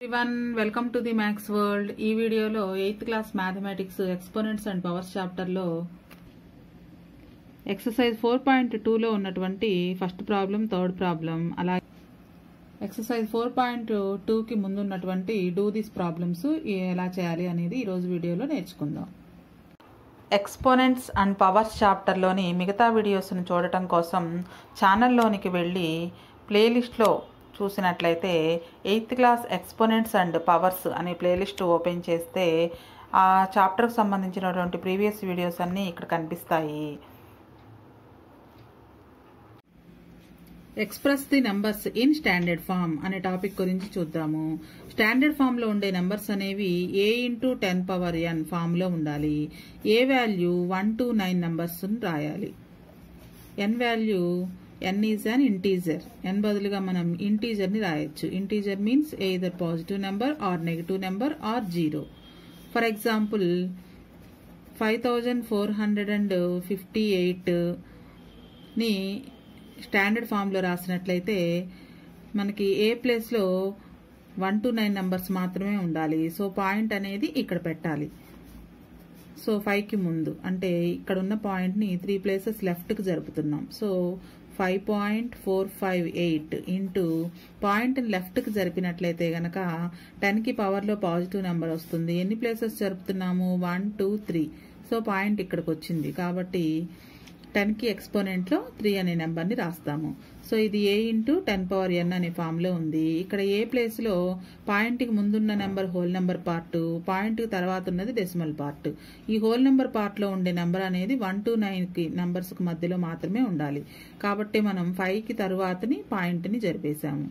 one welcome to the maths world ఈ వీడియోలో eighth class mathematics exponents and powers చాప్టర్లో exercise four point టూలో ఉన్నటువంటి ఫస్ట్ ప్రాబ్లం థర్డ్ ప్రాబ్లం అలాగే exercise four point టూకి ముందు ఉన్నటువంటి డూ దిస్ ప్రాబ్లమ్స్ ఎలా చేయాలి అనేది ఈరోజు వీడియోలో నేర్చుకుందాం ఎక్స్పోనెంట్స్ అండ్ పవర్స్ చాప్టర్లోని మిగతా వీడియోస్ని చూడటం కోసం ఛానల్లోనికి వెళ్ళి ప్లేలిస్ట్లో చూసినట్లయితే eighth class exponents and powers అనే ప్లేలిస్ట్ ఓపెన్ చేస్తే ఆ చాప్టర్కి సంబంధించినటువంటి ప్రీవియస్ వీడియోస్ అన్నీ ఇక్కడ కనిపిస్తాయి express the numbers in standard form అనే టాపిక్ గురించి చూద్దాము స్టాండర్డ్ ఫామ్ లో ఉండే నంబర్స్ అనేవి a into ten power n form లో ఉండాలి a value one to nine numbers రాయాలి n value n is an integer n బదులుగా మనం ఇంటీజర్ ని రాయొచ్చు integer means either positive number or negative number or zero for example five thousand four hundred and fifty eight ని standard ఫామ్లో రాసినట్లయితే మనకి ఏ ప్లేస్లో వన్ టు నైన్ నంబర్స్ మాత్రమే ఉండాలి సో పాయింట్ అనేది ఇక్కడ పెట్టాలి సో ఫైవ్కి ముందు అంటే ఇక్కడ ఉన్న పాయింట్ని త్రీ ప్లేసెస్ లెఫ్ట్కి జరుపుతున్నాం so five point four five eight into point లెఫ్ట్కి జరిపినట్లయితే గనక టెన్కి పవర్లో పాజిటివ్ నెంబర్ వస్తుంది ఎన్ని ప్లేసెస్ జరుపుతున్నాము one two three so point ఇక్కడికి వచ్చింది కాబట్టి టెన్కి ఎక్స్పోనెంట్లో త్రీ అనే నెంబర్ని రాస్తాము సో ఇది ఏ ఇంటూ టెన్ పవర్ ఎన్ అనే ఫామ్లో ఉంది ఇక్కడ ఏ ప్లేస్లో పాయింట్కి ముందున్న నెంబర్ హోల్ నెంబర్ పార్ట్ పాయింట్కి తర్వాత ఉన్నది డెసిమల్ పార్ట్ ఈ హోల్ నెంబర్ పార్ట్లో ఉండే నెంబర్ అనేది వన్ టు నైన్కి నెంబర్స్కి మధ్యలో మాత్రమే ఉండాలి కాబట్టి మనం ఫైవ్కి తరువాతని పాయింట్ని జరిపేశాము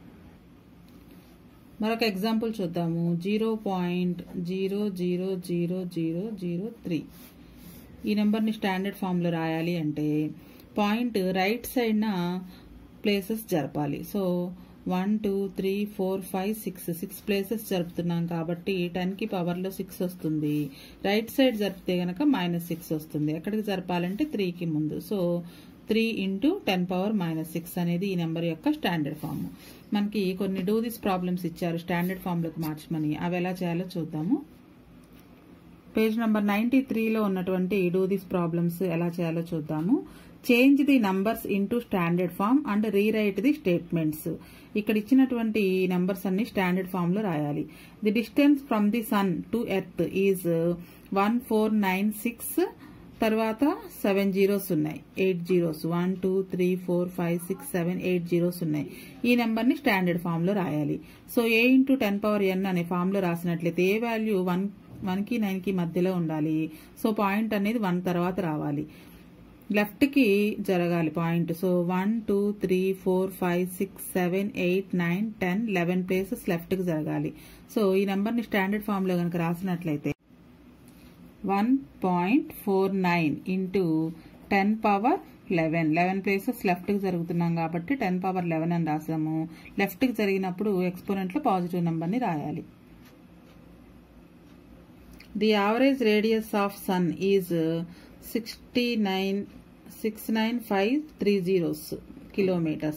మరొక ఎగ్జాంపుల్ చూద్దాము zero point zero zero zero zero zero three ఈ నెంబర్ని స్టాండర్డ్ ఫామ్లో రాయాలి అంటే పాయింట్ రైట్ సైడ్న ప్లేసెస్ జరపాలి so one two three four five six six places జరుపుతున్నాం కాబట్టి టెన్కి పవర్లో సిక్స్ వస్తుంది రైట్ సైడ్ జరిపితే గనక మైనస్ సిక్స్ వస్తుంది ఎక్కడికి జరపాలంటే త్రీకి ముందు so three into ten power minus six అనేది ఈ నెంబర్ యొక్క స్టాండర్డ్ ఫామ్ మనకి కొన్ని డూ దిస్ ప్రాబ్లమ్స్ ఇచ్చారు స్టాండర్డ్ ఫామ్లోకి మార్చమని అవి ఎలా చేయాలో చూద్దాము పేజ్ నెంబర్ నైన్టీ త్రీలో ఉన్నటువంటి డూ దిస్ ప్రాబ్లమ్స్ ఎలా చేయాలో చూద్దాము change the numbers into standard form and rewrite the statements ఇక్కడ ఇచ్చినటువంటి నెంబర్స్ అన్ని స్టాండర్డ్ ఫామ్ లో రాయాలి the distance from the sun to earth is one four nine six తర్వాత సెవెన్ జీరోస్ ఉన్నాయి eight zeros one two three four five six seven eight zeros ఉన్నాయి ఈ number ని స్టాండర్డ్ ఫామ్ లో రాయాలి so A into ten power ఎన్ అనే form లో రాసినట్లయితే ఏ value one వన్కి నైన్కి మధ్యలో ఉండాలి సో పాయింట్ అనేది వన్ తర్వాత రావాలి లెఫ్ట్కి జరగాలి point so one two three four five six seven eight nine ten eleven places లెఫ్ట్కి జరగాలి సో ఈ నెంబర్ని స్టాండర్డ్ ఫామ్లో కనుక రాసినట్లయితే one point four nine into ten power eleven eleven places లెఫ్ట్కి జరుగుతున్నాం కాబట్టి టెన్ పవర్ లెవెన్ అని రాసాము లెఫ్ట్కి జరిగినప్పుడు ఎక్స్పోనెంట్లో పాజిటివ్ నెంబర్ని రాయాలి the average radius of sun is 69 69530 kilometers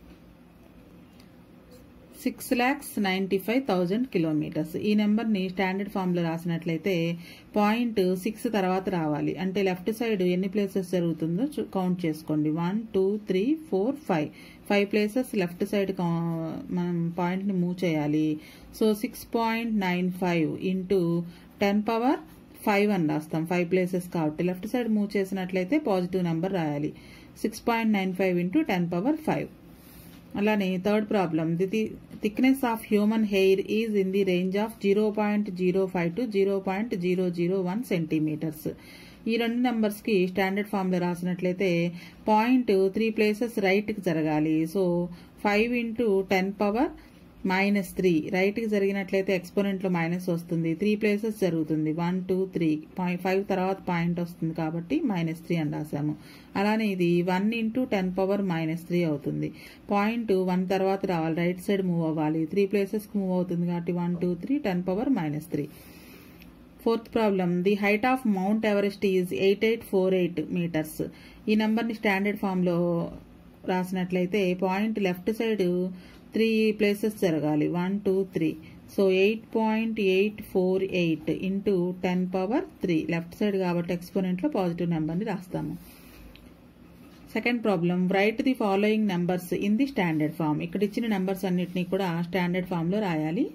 6 lakhs 95,000 kilometres ఈ నెంబర్ని స్టాండర్డ్ ఫామ్లో రాసినట్లయితే పాయింట్ సిక్స్ తర్వాత రావాలి అంటే లెఫ్ట్ సైడ్ ఎన్ని ప్లేసెస్ జరుగుతుందో కౌంట్ చేసుకోండి one two three four five five places left side మనం పాయింట్ని మూవ్ చేయాలి so six point nine five into ten power five అని రాస్తాం ఫైవ్ ప్లేసెస్ కాబట్టి లెఫ్ట్ సైడ్ మూవ్ చేసినట్లయితే పాజిటివ్ నెంబర్ రాయాలి six point nine five into ten power five అలానే third problem the thickness of human hair is in the range of zero point zero five to zero point zero zero one centimetres ఈ రెండు numbers కి standard form లో రాసినట్లయితే point three places right కి జరగాలి so five into ten power minus three రైట్కి జరిగినట్లయితే ఎక్స్పోనెంట్లో మైనస్ వస్తుంది త్రీ ప్లేసెస్ జరుగుతుంది వన్ టూ త్రీ ఫైవ్ తర్వాత పాయింట్ వస్తుంది కాబట్టి మైనస్ త్రీ అని రాసాము అలానే ఇది one into ten power minus three అవుతుంది పాయింట్ వన్ తర్వాత రావాలి రైట్ సైడ్ మూవ్ అవ్వాలి త్రీ ప్లేసెస్కి మూవ్ అవుతుంది కాబట్టి one two three ten power minus three fourth problem the height of mount Everest is eight eight four eight metres ఈ నెంబర్ని standard ఫామ్లో రాసినట్లయితే point left side three places జరగాలి one two three so eight point eight four eight into ten power three left side కాబట్టి ఎక్స్పోనెంట్లో positive నెంబర్ని రాస్తాము second problem write the following numbers in the standard form ఇక్కడ ఇచ్చిన numbers అన్నిటినీ కూడా standard ఫామ్లో రాయాలి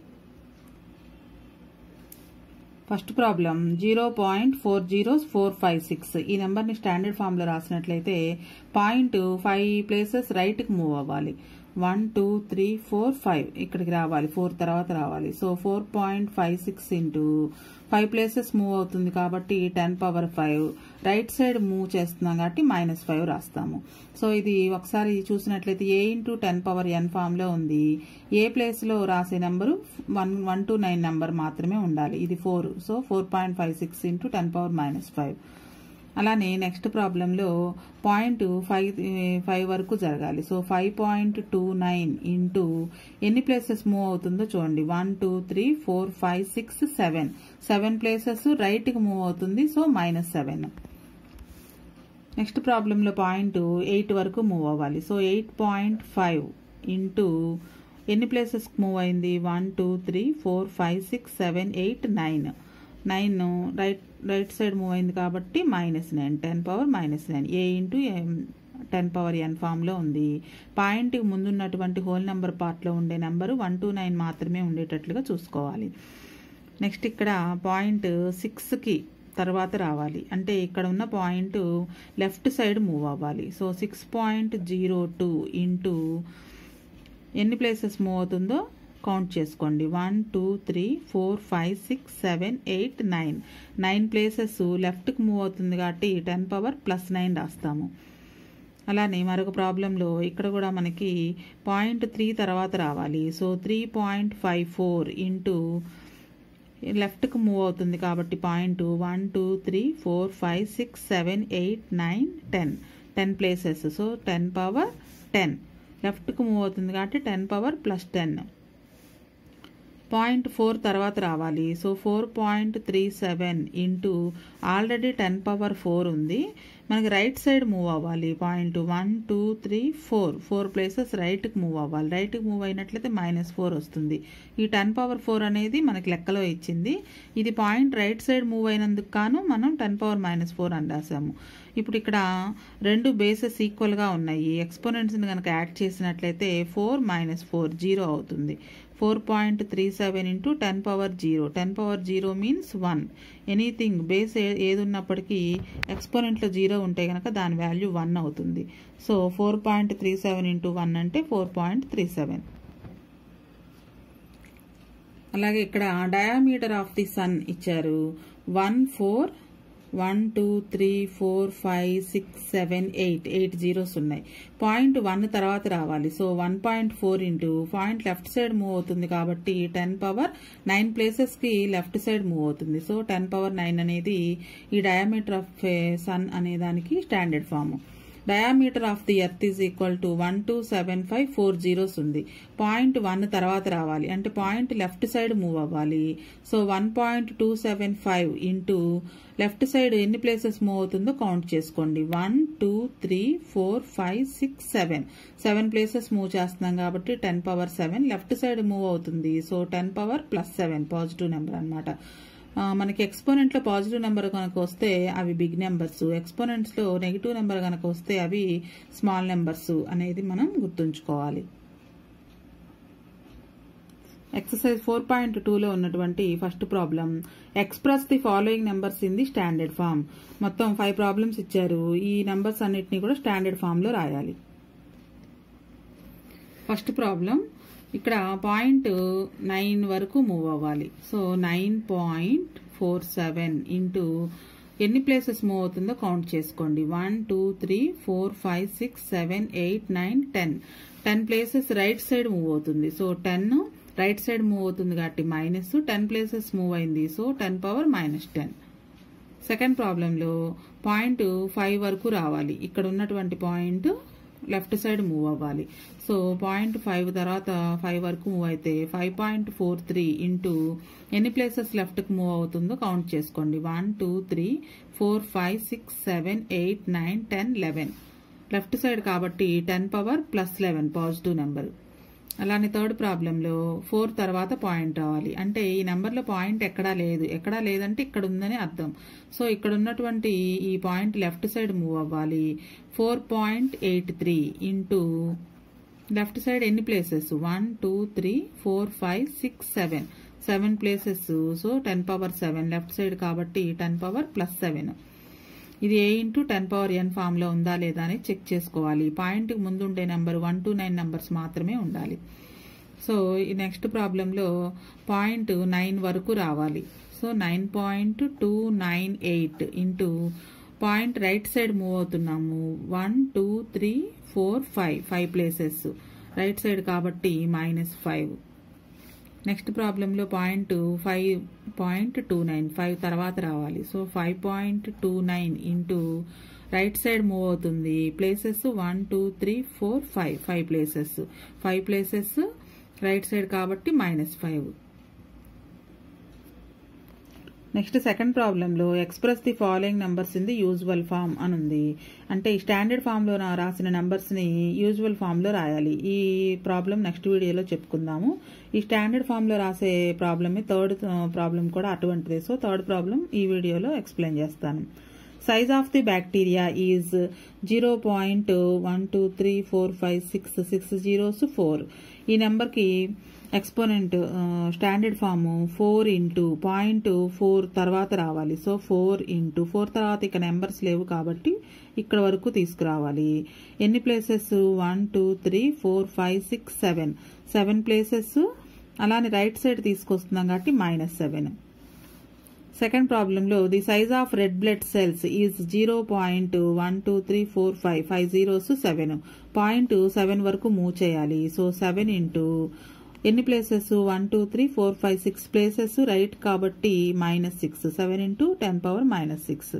first problem zero point four zero four five six ఈ నెంబర్ని స్టాండర్డ్ ఫామ్లో రాసినట్లయితే పాయింట్ ఫైవ్ ప్లేసెస్ రైట్కి మూవ్ అవ్వాలి one two three four five ఇక్కడికి రావాలి ఫోర్ తర్వాత రావాలి so four point five six into five places move అవుతుంది కాబట్టి ten power five right side move చేస్తున్నాం కాబట్టి మైనస్ ఫైవ్ రాస్తాము సో ఇది ఒకసారి చూసినట్లయితే a into ten power n ఫామ్లో ఉంది ఏ ప్లేస్లో రాసే number one one to nine number మాత్రమే ఉండాలి ఇది four so four point five six into ten power minus five అలానే నెక్స్ట్ ప్రాబ్లంలో పాయింట్ ఫైవ్ ఫైవ్ వరకు జరగాలి so five point two nine into ఎన్ని ప్లేసెస్ మూవ్ అవుతుందో చూడండి one two three four five six seven seven places రైట్కి move అవుతుంది so minus seven next ప్రాబ్లంలో పాయింట్ ఎయిట్ వరకు మూవ్ అవ్వాలి so eight point five into ఎన్ని ప్లేసెస్కి మూవ్ అయింది one two three four five six seven eight nine nine right right side move అయింది కాబట్టి minus nine ten power minus nine a into ten power n ఫామ్లో ఉంది పాయింట్కి ముందున్నటువంటి whole number పార్ట్లో ఉండే నెంబరు వన్ టూ నైన్ మాత్రమే ఉండేటట్లుగా చూసుకోవాలి నెక్స్ట్ ఇక్కడ పాయింట్ సిక్స్కి తర్వాత రావాలి అంటే ఇక్కడ ఉన్న పాయింట్ లెఫ్ట్ సైడ్ మూవ్ అవ్వాలి so six point zero two into ఎన్ని ప్లేసెస్ మూవ్ అవుతుందో కౌంట్ చేసుకోండి one two three four five six seven eight nine nine places లెఫ్ట్కి మూవ్ అవుతుంది కాబట్టి టెన్ పవర్ ప్లస్ నైన్ రాస్తాము అలానే మరొక ప్రాబ్లంలో ఇక్కడ కూడా మనకి పాయింట్ త్రీ తర్వాత రావాలి so three point five four into లెఫ్ట్కి మూవ్ అవుతుంది కాబట్టి point one two three four five six seven eight nine ten ten places so ten power ten లెఫ్ట్కి మూవ్ అవుతుంది కాబట్టి ten power plus ten point four తర్వాత రావాలి so four point three seven into already ten power four ఉంది మనకి right side move అవ్వాలి point one two three four four places రైట్కి move అవ్వాలి రైట్కి మూవ్ అయినట్లయితే మైనస్ ఫోర్ వస్తుంది ఈ టెన్ పవర్ ఫోర్ అనేది మనకి లెక్కలో ఇచ్చింది ఇది పాయింట్ రైట్ సైడ్ మూవ్ అయినందుకు కాను మనం టెన్ పవర్ మైనస్ ఫోర్ అని రాసాము ఇప్పుడు ఇక్కడ రెండు బేసెస్ ఈక్వల్గా ఉన్నాయి ఎక్స్పోనెంట్స్ని కనుక యాడ్ చేసినట్లయితే ఫోర్ మైనస్ ఫోర్ జీరో అవుతుంది four point three seven into ten power zero ten power zero means one anything base ఏది ఉన్నప్పటికీ ఎక్స్పోనెంట్లో జీరో ఉంటే కనుక దాని వాల్యూ వన్ అవుతుంది so four point three seven into one అంటే ఫోర్ పాయింట్ త్రీ సెవెన్ అలాగే ఇక్కడ డయామీటర్ ఆఫ్ ది సన్ ఇచ్చారు one four one two three four five six seven eight eight zeros ఉన్నాయి పాయింట్ వన్ తర్వాత రావాలి so one point four into point left side move అవుతుంది కాబట్టి ten power nine ప్లేసెస్కి left side move అవుతుంది so ten power nine అనేది ఈ diameter of sun అనే దానికి standard form diameter of the earth is equal to one two seven five four zeros ఉంది point one తర్వాత రావాలి అంటే పాయింట్ లెఫ్ట్ సైడ్ మూవ్ అవ్వాలి so one point two seven five into left side ఎన్ని places move అవుతుందో count చేసుకోండి one two three four five six seven seven places move చేస్తున్నాం కాబట్టి ten power seven left side move అవుతుంది so ten power plus seven positive number అనమాట మనకి ఎక్స్పోనెంట్లో positive number కనుక వస్తే అవి బిగ్ నెంబర్స్ ఎక్స్పోనెంట్స్లో నెగిటివ్ నెంబర్ కనుక వస్తే అవి స్మాల్ నెంబర్స్ అనేది మనం గుర్తుంచుకోవాలి ఎక్సర్సైజ్ ఫోర్ పాయింట్ టూలో ఉన్నటువంటి first problem express the following numbers in the standard form మొత్తం ఫైవ్ ప్రాబ్లమ్స్ ఇచ్చారు ఈ నెంబర్స్ అన్నిటినీ కూడా స్టాండర్డ్ ఫామ్లో రాయాలి ఫస్ట్ ప్రాబ్లం ఇక్కడ పాయింట్ నైన్ వరకు మూవ్ అవ్వాలి so nine point four seven into ఎన్ని ప్లేసెస్ మూవ్ అవుతుందో కౌంట్ చేసుకోండి one two three four five six seven eight nine ten ten places right side move అవుతుంది so ten right side move అవుతుంది కాబట్టి minus ten places move అయింది so ten power minus ten second ప్రాబ్లంలో point five వరకు రావాలి ఇక్కడ ఉన్నటువంటి point left side move అవ్వాలి సో పాయింట్ ఫైవ్ తర్వాత ఫైవ్ వరకు మూవ్ అయితే five point four three into ఎన్ని ప్లేసెస్ లెఫ్ట్కి మూవ్ అవుతుందో కౌంట్ చేసుకోండి one two three four five six seven eight nine ten eleven left side కాబట్టి ten power plus eleven positive number అలానే third ప్రాబ్లంలో ఫోర్ తర్వాత పాయింట్ రావాలి అంటే ఈ నెంబర్లో పాయింట్ ఎక్కడా లేదు ఎక్కడా లేదంటే ఇక్కడ ఉందని అర్థం సో ఇక్కడ ఉన్నటువంటి ఈ పాయింట్ లెఫ్ట్ సైడ్ మూవ్ అవ్వాలి four point eight three into left side ఎన్ని places one two three four five six seven seven places so ten power seven left side కాబట్టి టెన్ పవర్ ప్లస్ సెవెన్ ఇది a into ten power n ఫామ్లో ఉందా లేదా అని check చేసుకోవాలి పాయింట్కి ముందు ఉండే number one to nine numbers మాత్రమే ఉండాలి సో ఈ నెక్స్ట్ ప్రాబ్లంలో పాయింట్ నైన్ వరకు రావాలి so nine point two nine eight into point right side move అవుతున్నాము one two three four five five places right side కాబట్టి మైనస్ ఫైవ్ నెక్స్ట్ ప్రాబ్లంలో point five point two nine five తర్వాత రావాలి so five point two nine into right side move అవుతుంది places one two three four five five places five places right side కాబట్టి minus five next second ప్రాబ్లంలో express the following numbers in the usual form అని ఉంది అంటే ఈ standard ఫామ్లో రాసిన నెంబర్స్ని usual ఫామ్లో రాయాలి ఈ ప్రాబ్లం నెక్స్ట్ వీడియోలో చెప్పుకుందాము ఈ స్టాండర్డ్ ఫామ్లో రాసే ప్రాబ్లమే థర్డ్ ప్రాబ్లం కూడా అటువంటిదే సో థర్డ్ ప్రాబ్లం ఈ వీడియోలో ఎక్స్ప్లెయిన్ చేస్తాను size of the bacteria is zero point one two three four five six six zeros four ఈ నెంబర్కి exponent standard form four into point four తర్వాత రావాలి సో ఫోర్ ఇంటూ ఫోర్ తర్వాత ఇక numbers లేవు కాబట్టి ఇక్కడ వరకు తీసుకురావాలి ఎన్ని places one two three four five six seven seven places అలానే రైట్ సైడ్ తీసుకొస్తున్నాం కాబట్టి మైనస్ సెవెన్ సెకండ్ ప్రాబ్లంలో the size of red blood cells is zero point one two three four five five zeros seven point seven వరకు move చేయాలి so seven into ఎన్ని places one two three four five six places right కాబట్టి minus six seven into ten power minus six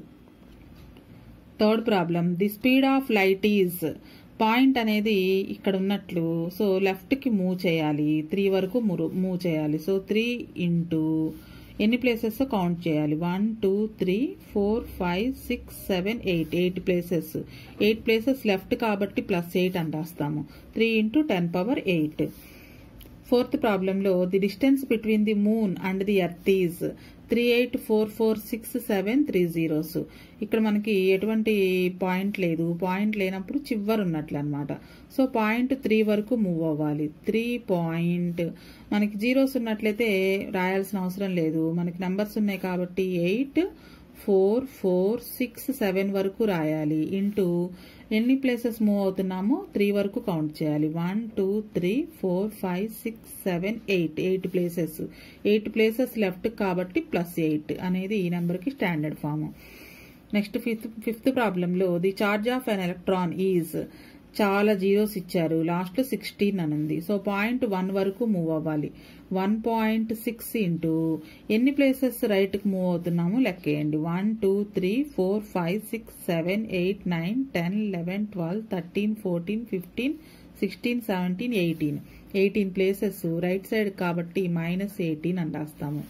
third problem the speed of light is point అనేది ఇక్కడ ఉన్నట్లు so లెఫ్ట్కి move చేయాలి three వరకు move చేయాలి so three into ఎన్ని places count చేయాలి one two three four five six seven eight eight places eight places left కాబట్టి ప్లస్ ఎయిట్ అని రాస్తాము three into ten power eight fourth ప్రాబ్లంలో the distance between the moon and the earth is three eight four four six seven three zeros ఇక్కడ మనకి ఎటువంటి point లేదు point లేనప్పుడు చివరి ఉన్నట్లు అనమాట సో పాయింట్ త్రీ వరకు మూవ్ అవ్వాలి త్రీ పాయింట్ మనకి జీరోస్ ఉన్నట్లయితే రాయాల్సిన అవసరం లేదు మనకి నెంబర్స్ ఉన్నాయి కాబట్టి eight four four six seven వరకు రాయాలి ఇంటూ ఎన్ని ప్లేసెస్ మూవ్ అవుతున్నామో త్రీ వరకు కౌంట్ చేయాలి one two three four five six seven eight eight places eight places left కాబట్టి ప్లస్ ఎయిట్ అనేది ఈ నెంబర్కి standard form next fifth fifth ప్రాబ్లంలో the charge of an electron is చాలా జీరోస్ ఇచ్చారు లాస్ట్లో సిక్స్టీన్ అని ఉంది సో పాయింట్ వన్ వరకు మూవ్ అవ్వాలి వన్ పాయింట్ సిక్స్ ఇంటూ ఎన్ని ప్లేసెస్ రైట్కి మూవ్ అవుతున్నామో లెక్కేయండి one two three four five six seven eight nine ten eleven twelve thirteen fourteen fifteen sixteen seventeen eighteen eighteen places right side కాబట్టి minus eighteen అని రాస్తాము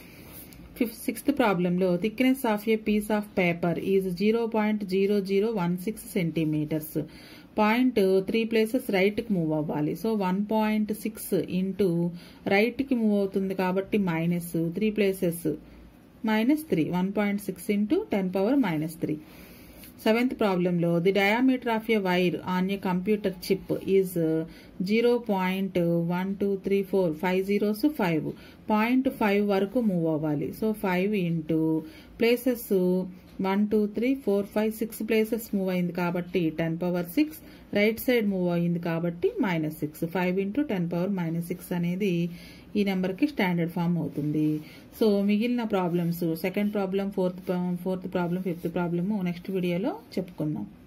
fifth sixth ప్రాబ్లంలో thickness of a piece of paper is zero point zero zero one six centimetres point three places రైట్కి move అవ్వాలి so one point six into రైట్కి move అవుతుంది కాబట్టి minus three places minus three one point six into ten power minus three seventh ప్రాబ్లంలో the diameter of a wire on a computer chip is zero point one two three four five zeros five point five వరకు move అవ్వాలి so five into places one two three four five six places move అయింది కాబట్టి ten power six right side move అయింది కాబట్టి minus six five into ten power minus six అనేది ఈ నెంబర్కి standard form అవుతుంది సో మిగిలిన problems second problem fourth fourth problem fifth problem next వీడియోలో చెప్పుకుందాం